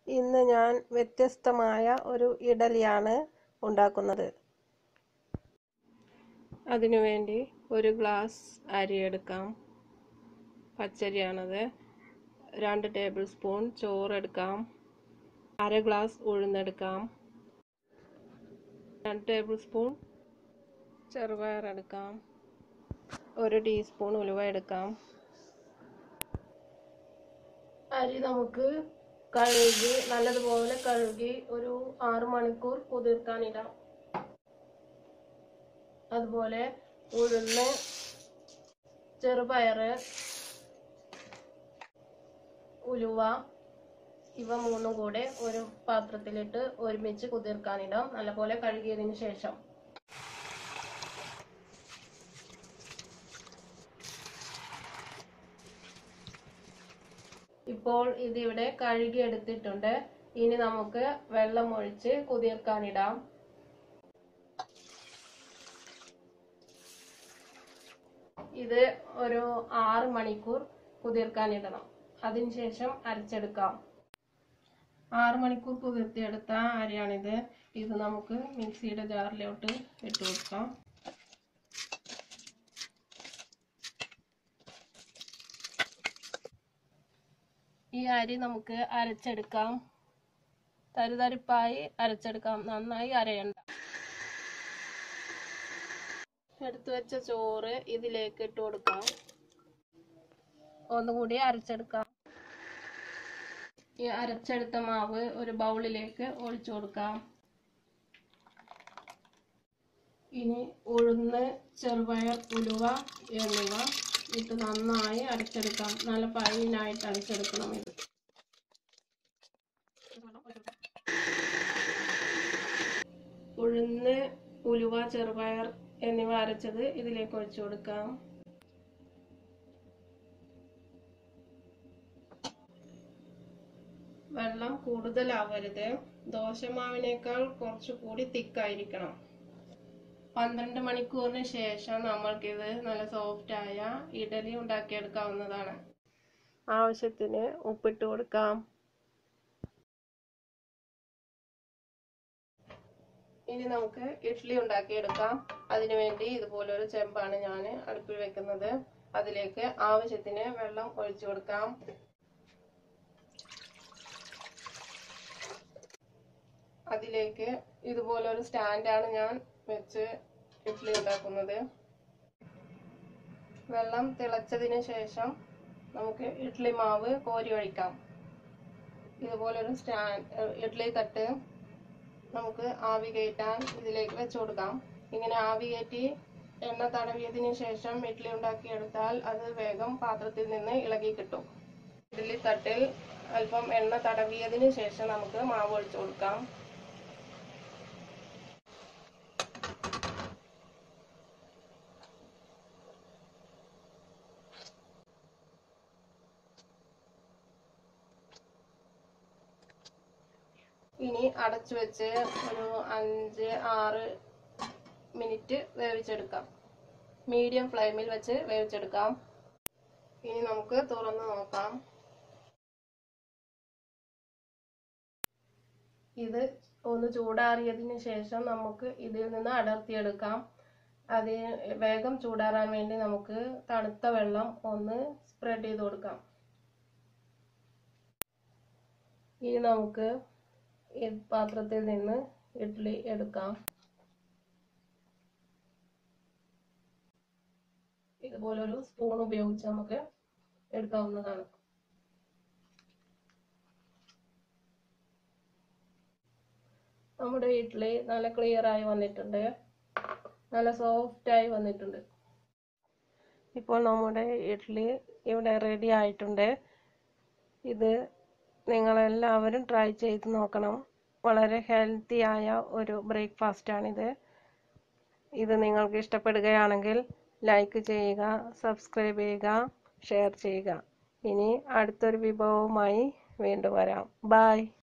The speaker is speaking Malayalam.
ഇന്ന് ഞാൻ വ്യത്യസ്തമായ ഒരു ഇഡലിയാണ് ഉണ്ടാക്കുന്നത് അതിനുവേണ്ടി ഒരു ഗ്ലാസ് അരി എടുക്കാം പച്ചരിയാണത് രണ്ട് ടേബിൾ സ്പൂൺ ചോറെടുക്കാം അര ഗ്ലാസ് ഉഴുന്നെടുക്കാം രണ്ട് ടേബിൾ സ്പൂൺ ചെറുപയർ എടുക്കാം ഒരു ടീസ്പൂൺ ഉലുവ എടുക്കാം അരി നമുക്ക് കഴുകി നല്ലതുപോലെ കഴുകി ഒരു ആറു മണിക്കൂർ കുതിർക്കാനിടാം അതുപോലെ ഉഴുന്ന് ചെറുപയറ് ഉലുവ ഇവ മൂന്നും കൂടെ ഒരു പാത്രത്തിലിട്ട് ഒരുമിച്ച് കുതിർക്കാനിടാം നല്ലപോലെ കഴുകിയതിന് ശേഷം ഇപ്പോൾ ഇതിവിടെ കഴുകി എടുത്തിട്ടുണ്ട് ഇനി നമുക്ക് വെള്ളം ഒഴിച്ച് കുതിർക്കാനിടാം ഇത് ഒരു ആറ് മണിക്കൂർ കുതിർക്കാനിടണം അതിനുശേഷം അരച്ചെടുക്കാം ആറ് മണിക്കൂർ കുതിർത്തിയെടുത്ത അരിയാണിത് ഇത് നമുക്ക് മിക്സിയുടെ ജാറിലോട്ട് ഇട്ട് കൊടുക്കാം ഈ അരി നമുക്ക് അരച്ചെടുക്കാം തരിതരിപ്പായി അരച്ചെടുക്കാം നന്നായി അരയണ്ട എടുത്തു വെച്ച ചോറ് ഇതിലേക്ക് ഇട്ട് കൊടുക്കാം ഒന്നുകൂടി അരച്ചെടുക്കാം ഈ അരച്ചെടുത്ത മാവ് ഒരു ബൗളിലേക്ക് ഒഴിച്ചു കൊടുക്കാം ഇനി ഉഴുന്ന് ചെറുപയർ ഉലുവ എന്നിവ ഇട്ട് നന്നായി അരച്ചെടുക്കാം നല്ല ഫൈനായിട്ട് അരച്ചെടുക്കണം ഇത് ഉഴുന്ന് ഉലുവ ചെറുപയർ എന്നിവ അരച്ചത് ഇതിലേക്ക് ഒഴിച്ചു കൊടുക്കാം വെള്ളം കൂടുതലാവരുത് ദോശമാവിനേക്കാൾ കുറച്ചുകൂടി തിക്കായിരിക്കണം പന്ത്രണ്ട് മണിക്കൂറിന് ശേഷം നമ്മൾക്കിത് നല്ല സോഫ്റ്റായ ഇഡലി ഉണ്ടാക്കിയെടുക്കാവുന്നതാണ് ആവശ്യത്തിന് ഉപ്പിട്ട് കൊടുക്കാം ഇനി നമുക്ക് ഇഡ്ഡലി ഉണ്ടാക്കിയെടുക്കാം അതിനുവേണ്ടി ഇതുപോലൊരു ചെമ്പാണ് ഞാൻ അടുപ്പിൽ വെക്കുന്നത് അതിലേക്ക് ആവശ്യത്തിന് വെള്ളം ഒഴിച്ചു കൊടുക്കാം അതിലേക്ക് ഇതുപോലൊരു സ്റ്റാൻഡാണ് ഞാൻ വെച്ച് ഇഡ്ഡലി ഉണ്ടാക്കുന്നത് വെള്ളം തിളച്ചതിന് ശേഷം നമുക്ക് ഇഡ്ഡലി മാവ് കോരി ഒഴിക്കാം ഇതുപോലൊരു സ്റ്റാൻഡ് ഇഡ്ഡലി തട്ട് നമുക്ക് ആവി കയറ്റാൻ ഇതിലേക്ക് വെച്ചു കൊടുക്കാം ഇങ്ങനെ ആവി കയറ്റി എണ്ണ തടവിയതിന് ശേഷം ഇഡ്ഡലി ഉണ്ടാക്കിയെടുത്താൽ അത് വേഗം പാത്രത്തിൽ നിന്ന് ഇളകി കിട്ടും ഇഡ്ഡലി തട്ടിൽ അല്പം എണ്ണ തടവിയതിന് ശേഷം നമുക്ക് മാവ് ഒഴിച്ചു കൊടുക്കാം ഇനി അടച്ചു വെച്ച് ഒരു അഞ്ച് ആറ് മിനിറ്റ് വേവിച്ചെടുക്കാം മീഡിയം ഫ്ലെയിമിൽ വെച്ച് വേവിച്ചെടുക്കാം ഇനി നമുക്ക് തുറന്ന് നോക്കാം ഇത് ഒന്ന് ചൂടാറിയതിന് ശേഷം നമുക്ക് ഇതിൽ നിന്ന് അടർത്തിയെടുക്കാം അത് വേഗം ചൂടാറാൻ വേണ്ടി നമുക്ക് തണുത്ത വെള്ളം ഒന്ന് സ്പ്രെഡ് ചെയ്ത് കൊടുക്കാം ഇനി നമുക്ക് ഈ പാത്രത്തിൽ നിന്ന് ഇഡ്ഡലി എടുക്കാം ഇതുപോലൊരു സ്പൂൺ ഉപയോഗിച്ച് നമുക്ക് എടുക്കാവുന്നതാണ് നമ്മുടെ ഇഡ്ഡലി നല്ല ക്ലിയർ ആയി വന്നിട്ടുണ്ട് നല്ല സോഫ്റ്റ് ആയി വന്നിട്ടുണ്ട് ഇപ്പോൾ നമ്മുടെ ഇഡ്ഡലി ഇവിടെ റെഡി ആയിട്ടുണ്ട് ഇത് നിങ്ങളെല്ലാവരും ട്രൈ ചെയ്ത് നോക്കണം വളരെ ഹെൽത്തി ആയ ഒരു ബ്രേക്ക്ഫാസ്റ്റാണിത് ഇത് നിങ്ങൾക്ക് ഇഷ്ടപ്പെടുകയാണെങ്കിൽ ലൈക്ക് ചെയ്യുക സബ്സ്ക്രൈബ് ചെയ്യുക ഷെയർ ചെയ്യുക ഇനി അടുത്തൊരു വിഭവവുമായി വീണ്ടും വരാം ബായ്